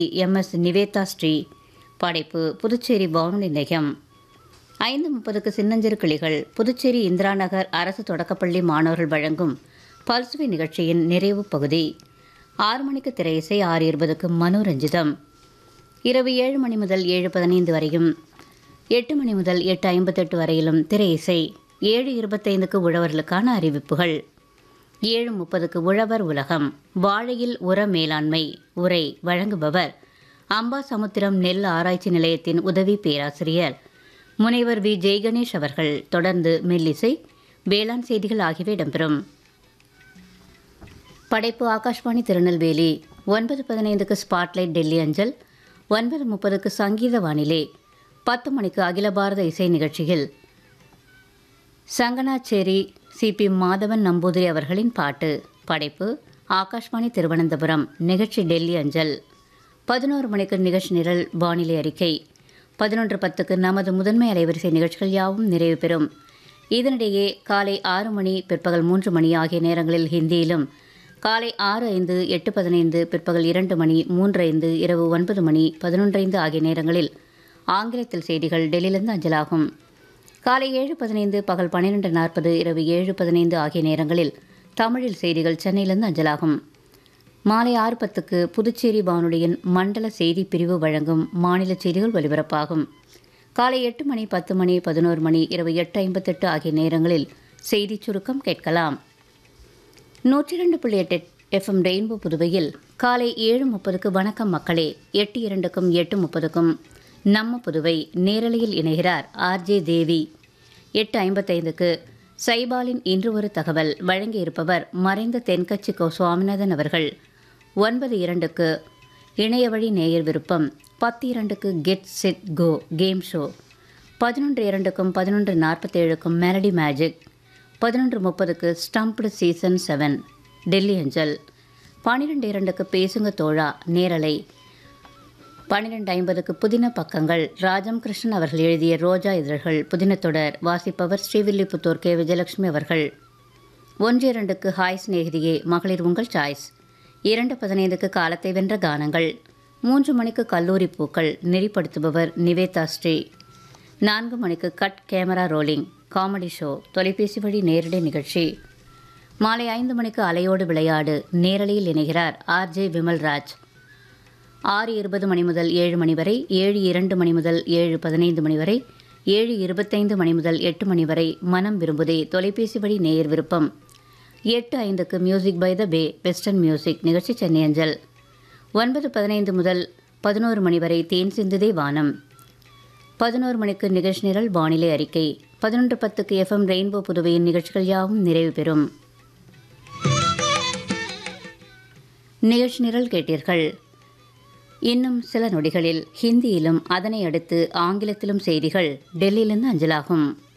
M S Nivetha Sri படைப்பு புதுச்சேரி வானொலி நிலையம் ஐந்து முப்பதுக்கு சின்னஞ்சிறு கிளிகள் புதுச்சேரி இந்திரா நகர் அரசு தொடக்கப்பள்ளி மாணவர்கள் வழங்கும் பல்சுவை நிகழ்ச்சியின் நிறைவு பகுதி ஆறு மணிக்கு திரையிசை ஆறு இருபதுக்கு மனோரஞ்சிதம் இரவு ஏழு மணி முதல் ஏழு பதினைந்து வரையும் எட்டு மணி முதல் எட்டு ஐம்பத்தெட்டு வரையிலும் திரையிசை ஏழு இருபத்தைந்துக்கு உழவர்களுக்கான அறிவிப்புகள் ஏழு முப்பதுக்கு உழவர் உலகம் வாழையில் உர மேலாண்மை உரை வழங்குபவர் அம்பாசமுத்திரம் நெல் ஆராய்ச்சி நிலையத்தின் உதவி பேராசிரியர் முனைவர் வி ஜெய்கணேஷ் அவர்கள் தொடர்ந்து மெல்லிசை வேளாண் செய்திகள் ஆகியவை இடம்பெறும் படைப்பு ஆகாஷ்வாணி திருநெல்வேலி ஒன்பது பதினைந்துக்கு ஸ்பாட்லைட் டெல்லி அஞ்சல் ஒன்பது முப்பதுக்கு சங்கீத வானிலை பத்து மணிக்கு அகில பாரத இசை நிகழ்ச்சியில் சங்கனாச்சேரி சிபி மாதவன் நம்பூதிரி அவர்களின் பாட்டு படைப்பு ஆகாஷ்வாணி திருவனந்தபுரம் நிகழ்ச்சி டெல்லி அஞ்சல் பதினோரு மணிக்கு நிகழ்ச்சி நிரல் வானிலை அறிக்கை பதினொன்று பத்துக்கு நமது முதன்மை அலைவரிசை நிகழ்ச்சிகள் யாவும் நிறைவு பெறும் இதனிடையே காலை ஆறு மணி பிற்பகல் மூன்று மணி ஆகிய நேரங்களில் ஹிந்தியிலும் காலை ஆறு ஐந்து எட்டு பதினைந்து பிற்பகல் இரண்டு மணி மூன்று ஐந்து இரவு ஒன்பது மணி பதினொன்றைந்து ஆகிய நேரங்களில் ஆங்கிலத்தில் செய்திகள் டெல்லியிலிருந்து அஞ்சலாகும் காலை ஏழு பதினைந்து பகல் பன்னிரெண்டு நாற்பது இரவு ஏழு பதினைந்து ஆகிய நேரங்களில் தமிழில் செய்திகள் சென்னையிலிருந்து அஞ்சலாகும் மாலை ஆறு பத்துக்கு புதுச்சேரி வானொலியின் மண்டல செய்தி பிரிவு வழங்கும் மாநில செய்திகள் ஒலிபரப்பாகும் காலை எட்டு மணி பத்து மணி பதினோரு மணி இரவு எட்டு ஐம்பத்தெட்டு ஆகிய நேரங்களில் செய்திச் சுருக்கம் கேட்கலாம் நூற்றி இரண்டு புள்ளி எட்டு எஃப்எம் ரெயின்போ புதுவையில் காலை ஏழு முப்பதுக்கு வணக்கம் மக்களே எட்டு இரண்டுக்கும் எட்டு முப்பதுக்கும் நம்ம புதுவை நேரலையில் இணைகிறார் ஆர்ஜே தேவி எட்டு ஐம்பத்தைந்துக்கு சைபாலின் இன்று ஒரு தகவல் வழங்கியிருப்பவர் மறைந்த தென்கட்சி கோ சுவாமிநாதன் அவர்கள் ஒன்பது இரண்டுக்கு இணையவழி நேயர் விருப்பம் பத்து இரண்டுக்கு get set go game show பதினொன்று இரண்டுக்கும் பதினொன்று நாற்பத்தேழுக்கும் மெலடி மேஜிக் பதினொன்று முப்பதுக்கு ஸ்டம்ப்டு சீசன் செவன் டெல்லி அஞ்சல் பன்னிரெண்டு இரண்டுக்கு பேசுங்க தோழா நேரலை பன்னிரெண்டு ஐம்பதுக்கு புதின பக்கங்கள் ராஜம் கிருஷ்ணன் அவர்கள் எழுதிய ரோஜா இதழ்கள் புதின தொடர் வாசிப்பவர் ஸ்ரீவில்லிபுத்தூர் கே விஜயலட்சுமி அவர்கள் ஒன்று இரண்டுக்கு ஹாய் சிநேகிதியே மகளிர் உங்கள் சாய்ஸ் இரண்டு பதினைந்துக்கு காலத்தை வென்ற கானங்கள் மூன்று மணிக்கு கல்லூரி பூக்கள் நெறிப்படுத்துபவர் நிவேதா ஸ்ரீ நான்கு மணிக்கு cut camera rolling comedy show தொலைபேசி வழி நேரடி நிகழ்ச்சி மாலை ஐந்து மணிக்கு அலையோடு விளையாடு நேரலையில் இணைகிறார் ஆர்ஜே விமல்ராஜ் ஆறு இருபது மணி முதல் ஏழு மணி வரை ஏழு இரண்டு மணி முதல் ஏழு பதினைந்து மணி வரை ஏழு இருபத்தைந்து மணி முதல் எட்டு மணி வரை மனம் விரும்புதே தொலைபேசி வழி நேயர் விருப்பம் எட்டு ஐந்துக்கு music by the bay western music நிகழ்ச்சி சென்னை அஞ்சல் ஒன்பது பதினைந்து முதல் பதினோரு மணி வரை தேன் சிந்துதே வானம் பதினோரு மணிக்கு நிகழ்ச்சி நிரல் வானிலை அறிக்கை பதினொன்று பத்துக்கு எஃப்எம் ரெயின்போ புதுவையின் நிகழ்ச்சிகள் யாவும் நிறைவு பெறும் நிகழ்ச்சி நிரல் கேட்டீர்கள் இன்னும் சில நொடிகளில் ஹிந்தியிலும் அதனை அடுத்து ஆங்கிலத்திலும் செய்திகள் டெல்லியிலிருந்து அஞ்சலாகும்